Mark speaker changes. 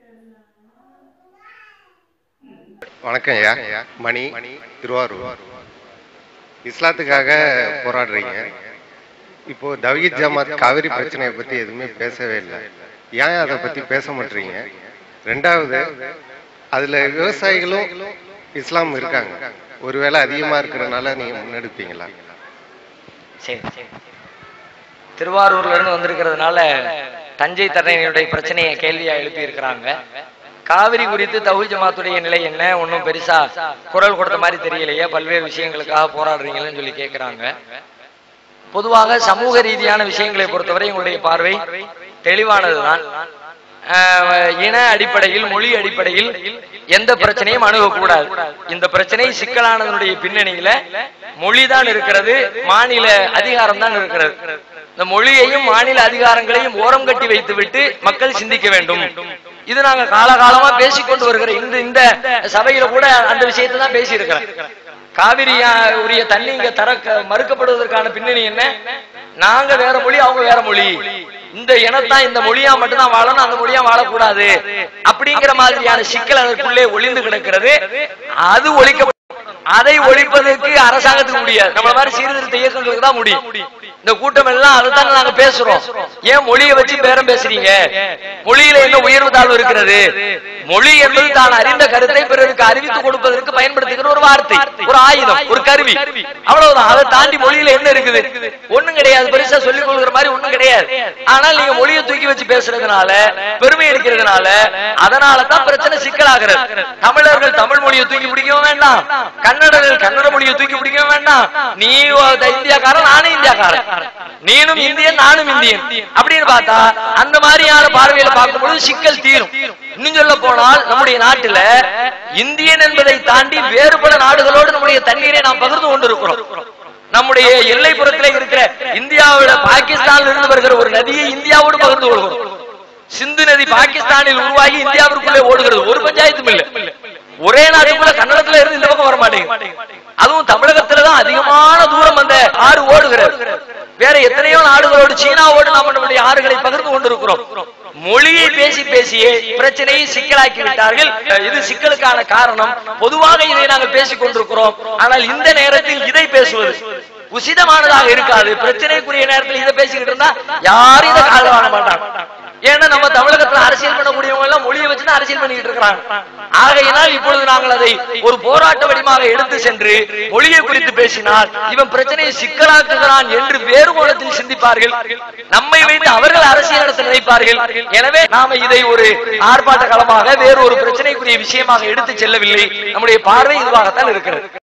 Speaker 1: வணக்கம் ஐயா மணி திருவாரூர் இஸ்லாத்துக்காக போராடுறீங்க இப்போ தவீத் ஜமாத் காவிரி பிரச்சனையை பத்தி எதுவுமே பேசவே இல்லை ஏன் அதை பத்தி பேச மாட்டீங்க ரெண்டாவது அதுல விவசாயிகளும் இஸ்லாம் இருக்காங்க ஒருவேளை அதிகமா இருக்கிறனால நீங்க முன்னெடுப்பீங்களா
Speaker 2: சரி திருவாரூர்ல இருந்து வந்திருக்கிறதுனால தஞ்சை தரணியுடைய பிரச்சனையை கேள்வியா எழுப்பி இருக்கிறாங்க காவிரி குறித்து தௌஹி ஜமாத்துடைய நிலை என்ன ஒன்றும் பெருசா குரல் கொடுத்த மாதிரி தெரியலையே பல்வேறு விஷயங்களுக்காக போராடுறீங்களன்னு சொல்லி கேட்கிறாங்க பொதுவாக சமூக ரீதியான விஷயங்களை பொறுத்தவரை உங்களுடைய பார்வை தெளிவானதுதான் ஆஹ் இன அடிப்படையில் மொழி அடிப்படையில் எந்த பிரச்சனையும் அணுகக்கூடாது இந்த பிரச்சனை சிக்கலானதனுடைய பின்னணியில மொழிதான் இருக்கிறது மாநில அதிகாரம் தான் இருக்கிறது இந்த மொழியையும் மாநில அதிகாரங்களையும் ஓரம் கட்டி வைத்து விட்டு மக்கள் சிந்திக்க வேண்டும் இது நாங்க காலகாலமா பேசிக்கொண்டு வருகிற இந்த இந்த சபையில கூட அந்த விஷயத்தை தான் பேசி இருக்கிறேன் காவிரி ஆஹ், உரிய தண்ணி இங்க தர க- மறுக்கப்படுவதற்கான பின்னணி என்ன நாங்க வேற மொழி அவங்க வேற மொழி இந்த இனத்தான் இந்த மொழியா மட்டும்தான் வாழணும் அந்த மொழியா வாழக்கூடாது அப்படிங்கிற மாதிரியான சிக்கல் அதற்குள்ளே ஒளிந்து கிடக்கிறது அது ஒழிக்க அதை ஒழிப்பதற்கு அரசாங்கத்துக்கு முடியாது நம்ம மாதிரி சீர்திருத்த இயக்கங்களுக்கு தான் முடியும் இந்த கூட்டம் எல்லாம் அதைத்தான் நாங்க பேசுறோம் ஏன் மொழியை வச்சு பேரம் பேசுறீங்க மொழியில என்ன உயர்வு தாழ்வு இருக்கிறது மொழி என்பது தான் அறிந்த கருத்தை பிறருக்கு அறிவித்து கொடுப்பதற்கு பயன்படுத்துகிற ஒரு வார்த்தை ஒரு ஆயுதம் ஒரு கருவி அவ்வளவுதான் அதை தாண்டி மொழியில என்ன இருக்குது ஒண்ணும் கிடையாது பெருசா சொல்லிக் கொள்கிற மாதிரி ஒண்ணும் கிடையாது ஆனால் நீங்க மொழியை தூக்கி வச்சு பேசுறதுனால பெருமை அடிக்கிறதுனால அதனால தான் பிரச்சனை சிக்கலாகிறது தமிழர்கள் தமிழ் மொழியை தூக்கி பிடிக்கவும் வேண்டாம் கன்னடர்கள் கன்னட மொழியை தூக்கி பிடிக்கவும் வேண்டாம் நீ ஒ- இந்தியாக்காரன் நானும் இந்தியாக்காரன் நீனும் இந்தியன் நானும் இந்தியன் அப்படின்னு பார்த்தா அந்த மாதிரியான பார்வையில பார்க்கும்போது சிக்கல் தீரும் இன்னும் சொல்ல போனால் நம்முடைய நாட்டுல இந்தியன் என்பதை தாண்டி வேறுபல நாடுகளோடு நம்முடைய தண்ணீரை நாம் பகிர்ந்து கொண்டிருக்கிறோம் நம்முடைய எல்லைப்புறத்திலே இருக்கிற இந்தியாவோட பாகிஸ்தான்ல இருந்து வருகிற ஒரு நதியை இந்தியாவோடு பகிர்ந்து கொள்கிறோம் சிந்து நதி பாகிஸ்தானில் உருவாகி இந்தியாவிற்குள்ளே ஓடுகிறது ஒரு பஞ்சாயத்தும் இல்ல ஒரே நாட்டுக்குள்ள கன்னடத்துல இருந்து இந்த பக்கம் வர மாட்டேங்குது அதுவும் தமிழகத்துல தான் அதிகமான தூரம் அந்த ஆறு ஓடுகிறது வேற எத்தனையோ நாடுகளோடு சீனாவோடு நாம் நம்முடைய ஆறுகளை பகிர்ந்து கொண்டிருக்கிறோம் மொழியை பேசி பேசியே பிரச்சனையை சிக்கலாக்கி விட்டார்கள் இது சிக்கலுக்கான காரணம் பொதுவாக இதை நாங்கள் பேசிக் கொண்டிருக்கிறோம் ஆனால் இந்த நேரத்தில் இதை பேசுவது உசிதமானதாக இருக்காது பிரச்சனைக்குரிய நேரத்தில் இதை பேசிக்கிட்டு இருந்தா யாரும் இதை காதல வாங்க மாட்டாங்க ஏன்னா நம்ம தமிழகத்துல அரசியல் பண்ணக்கூடியவங்க எல்லாம் மொழியை வச்சுதான் அரசியல் பண்ணிட்டு இருக்கிறாங்க ஆகையினால் இப்பொழுது நாங்கள் அதை ஒரு போராட்ட வடிவமாக எடுத்து சென்று மொழியை குறித்து பேசினால் இவன் பிரச்சனையை சிக்கலாக்குகிறான் என்று வேறு கோணத்தில் சிந்திப்பார்கள் நம்மை வைத்து அவர்கள் அரசியல் நடத்த நினைப்பார்கள் எனவே நாம இதை ஒரு ஆர்ப்பாட்ட களமாக வேறு ஒரு பிரச்சனைக்குரிய விஷயமாக எடுத்து செல்லவில்லை நம்முடைய பார்வை இதுவாகத்தான் இருக்கிறது